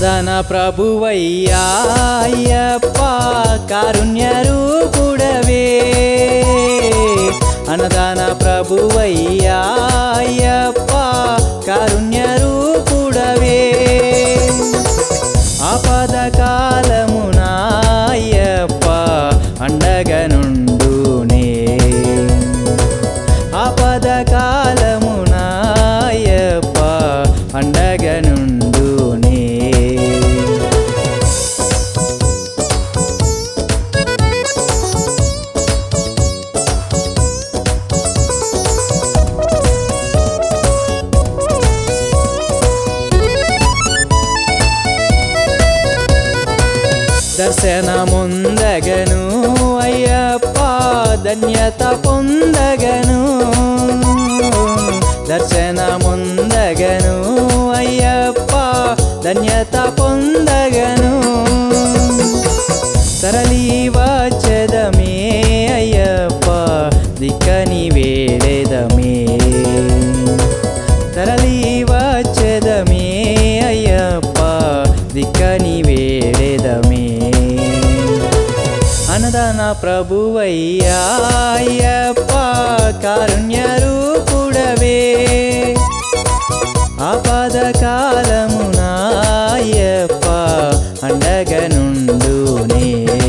అన్నదాన ప్రభువయ్యా అయ్యప్ప కారుణ్య రూపుడవే అన్నదాన ప్రభువయ్యా అయ్యప్ప కారుణ్య రూపుడవే ఆపద కాలమున అయ్యప్ప అండగనుండునే ఆపద కాలమున అయ్యప్ప అండగనుండునే దర్శనముందగను అయ్యప్ప ధన్యత పొందగను దర్శనముందగను అయ్యప్ప ధన్యత పొందగను తరలి వచ్చదమే అయ్యప్ప దిక్కని వేడెదమే తరలి వచ్చదమే అయ్యప్ప దిక్కని వేడెదమే అన్నదాన ప్రభువయ్యా అయ్యప్ప కారుణ్య రూపుడవే ఆపద కాలమున అయ్యప్ప అండగనుండునే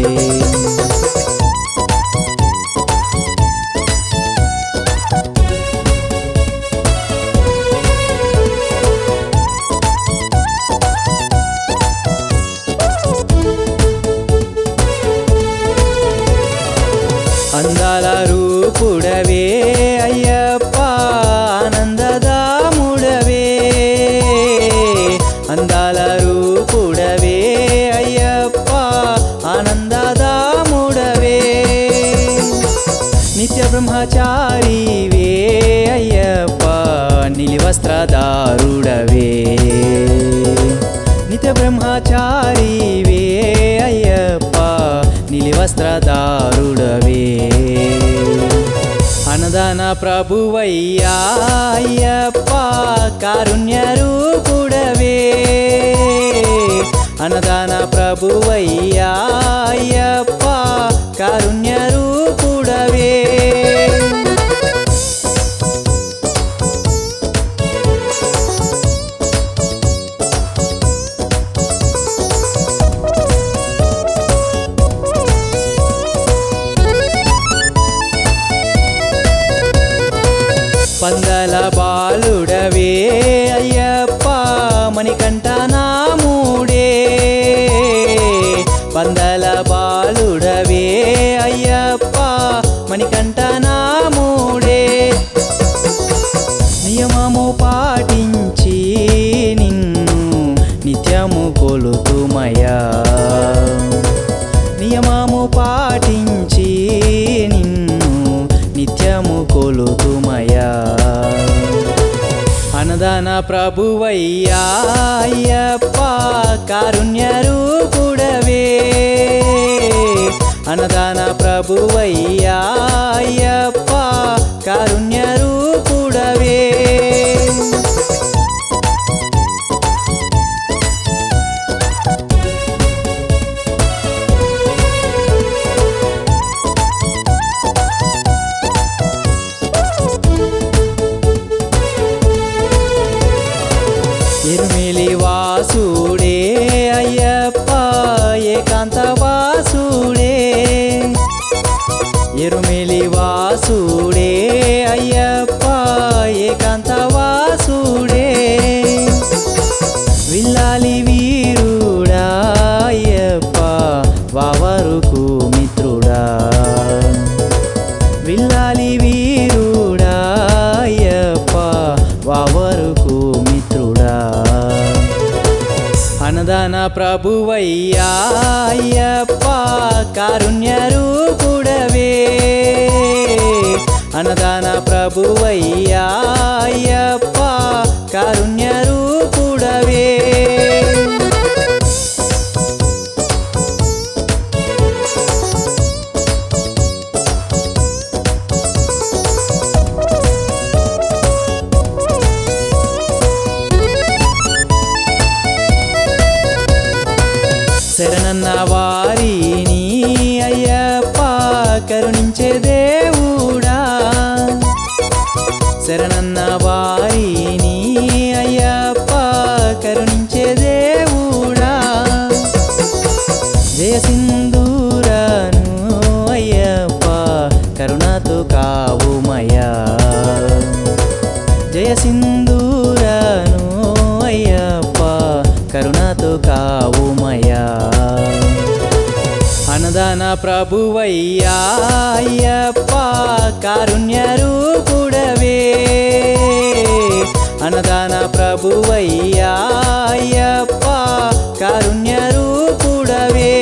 అందాల రూపుడవే అయ్యప్ప ఆనందదాముడవే అందాల రూపుడవే అయ్యప్ప ఆనందదాముడవే నిత్య బ్రహ్మచారివే అయ్యప్ప నిలివస్త్రదారుడవే నిత్య బ్రహ్మచారివే అయ్యప్ప నిలివస్త్రదారుడవే అన్నదాన ప్రభువయ్యా అయ్యప్ప కారుణ్య రూపుడవే అన్నదాన ప్రభువయ్యా అయ్యప్ప కారుణ్య రూపుడవే పందల బాలుడవే అయ్యప్ప మణికంఠ నాముడే పందల బాలుడవే అయ్యప్ప మణికంఠ నాముడే నియమము పాటించి నిన్ను నిత్యము కొలుతుమయా నియమము పాటించి నిన్ను నిత్యము కొలుతుమయా అన్నదాన ప్రభువయ్యా అయ్యప్ప కారుణ్య రూపుడవే అన్నదాన ప్రభువయ్యా అయ్యప్ప కారుణ్య రూపుడవే ఎరుమిలి వాసుడే అయ్యప్ప ఏకాంత వాసుడే ఎరుమిలి వాసుడే అయ్యప్ప ఏకాంత వాసుడే విల్లాలి వీరుడా అయ్యప్ప వావరుకు మిత్రుడా విల్లాలి వీరుడా అయ్యప్ప వావరుకు మిత్రుడా అన్నదాన ప్రభువయ్యా అయ్యప్ప కారుణ్య రూపుడవే అన్నదాన ప్రభువయ్యా అయ్యప్ప కారుణ్య రూపుడవే శరణన్న వారిని అయ్యప్ప కరుణించే దేవుడా శరణన్న వారిని అయ్యప్ప కరుణించే దేవుడా జయ సింధూరను అయ్యప్ప కరుణతో కావుమయ్యా జయ సింధూరను అయ్యప్ప కరుణతో కావుమయ్యా అన్నదాన ప్రభువయ్యా అయ్యప్ప కారుణ్య రూపుడవే అన్నదాన ప్రభువయ్యా అయ్యప్ప కారుణ్య రూపుడవే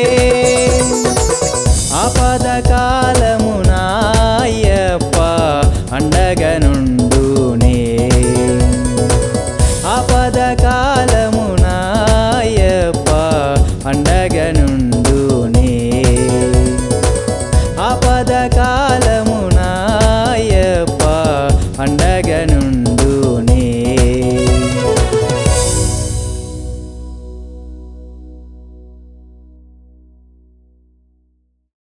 ఆపద కాలమున అయ్యప్ప అండగనుండునే ఆపద కాలమున అయ్యప్ప అండగనుండునే ఆపద కాలమున అయ్యప్ప అండగనుండునే